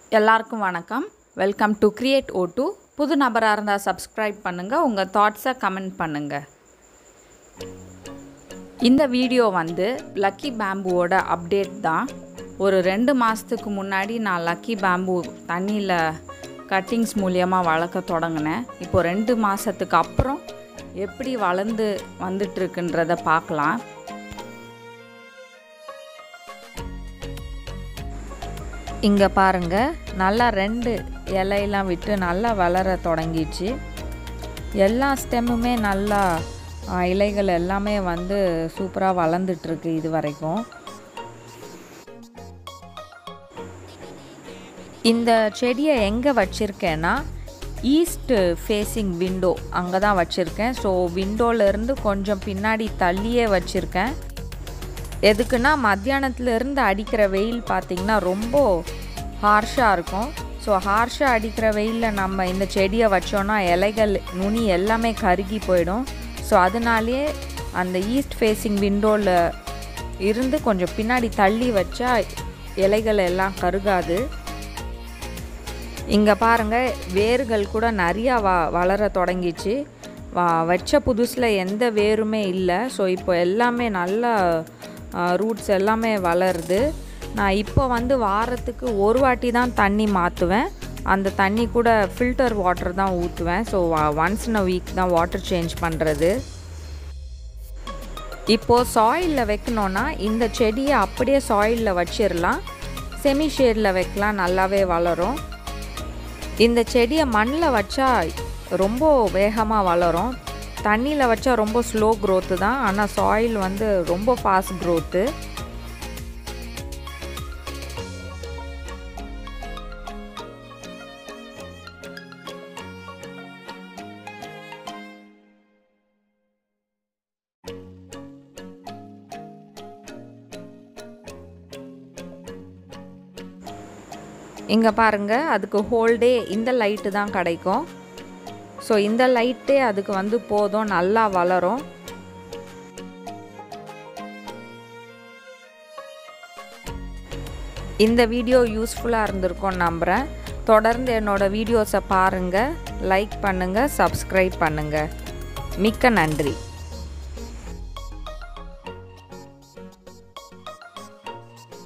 எல்லாருக்கும் வணக்கம் welcome to create O two புது நபராக இருந்தால் சப்ஸ்கிரைப் பண்ணுங்கள் உங்கள் தாட்ஸை கமெண்ட் பண்ணுங்கள் இந்த வீடியோ வந்து லக்கி பேம்புவோட அப்டேட் தான் ஒரு ரெண்டு மாதத்துக்கு முன்னாடி நான் லக்கி பேம்பு தண்ணியில் கட்டிங்ஸ் மூலியமாக வளர்க்க தொடங்கினேன் இப்போ ரெண்டு மாதத்துக்கு அப்புறம் எப்படி வளர்ந்து வந்துட்டுருக்குன்றத பார்க்கலாம் இங்கே பாருங்க நல்லா ரெண்டு இலையெல்லாம் விட்டு நல்லா வளர தொடங்கிச்சு எல்லா ஸ்டெம்முமே நல்லா ஆ, இலைகள் எல்லாமே வந்து சூப்பராக வளர்ந்துட்டுருக்கு இது வரைக்கும் இந்த செடியை எங்கே வச்சுருக்கேன்னா ஈஸ்ட் ஃபேஸிங் விண்டோ அங்கே தான் வச்சுருக்கேன் ஸோ விண்டோலேருந்து கொஞ்சம் பின்னாடி தள்ளியே வச்சுருக்கேன் எதுக்குன்னா மத்தியானத்துல இருந்து அடிக்கிற வெயில் பார்த்திங்கன்னா ரொம்ப ஹார்ஷாக இருக்கும் ஸோ ஹார்ஷாக அடிக்கிற வெயிலில் நம்ம இந்த செடியை வச்சோன்னா இலைகள் நுனி எல்லாமே கருகி போயிடும் ஸோ அதனாலேயே அந்த ஈஸ்ட் ஃபேஸிங் விண்டோவில் இருந்து கொஞ்சம் பின்னாடி தள்ளி வச்சா இலைகள் எல்லாம் கருகாது இங்கே பாருங்கள் வேர்கள் கூட நிறையா வ வளர தொடங்கிச்சு வ வச்ச புதுசில் எந்த வேருமே இல்லை ஸோ இப்போ எல்லாமே நல்லா ரூட்ஸ் எல்லாமே வளருது நான் இப்போ வந்து வாரத்துக்கு ஒரு வாட்டி தான் தண்ணி மாற்றுவேன் அந்த தண்ணி கூட ஃபில்டர் வாட்டர் தான் ஊற்றுவேன் so once in a week தான் வாட்டர் சேஞ்ச் பண்ணுறது இப்போது சாயிலில் வைக்கணுன்னா இந்த செடியை அப்படியே சாயிலில் வச்சிடலாம் செமி ஷேடில் வைக்கலாம் நல்லாவே வளரும் இந்த செடியை மண்ணில் வச்சா ரொம்ப வேகமாக வளரும் தண்ணியில் வச்சா ரொம்ப ஸ்லோ growth தான் ஆனால் சாயில் வந்து ரொம்ப ஃபாஸ்ட் growth இங்கே பாருங்கள் அதுக்கு ஹோல்டே இந்த லைட்டு தான் கிடைக்கும் ஸோ இந்த லைட்டே அதுக்கு வந்து போதும் நல்லா வளரும் இந்த வீடியோ யூஸ்ஃபுல்லாக இருந்திருக்கும்னு நம்புகிறேன் தொடர்ந்து என்னோடய வீடியோஸை பாருங்கள் லைக் பண்ணுங்கள் சப்ஸ்கிரைப் பண்ணுங்கள் மிக்க நன்றி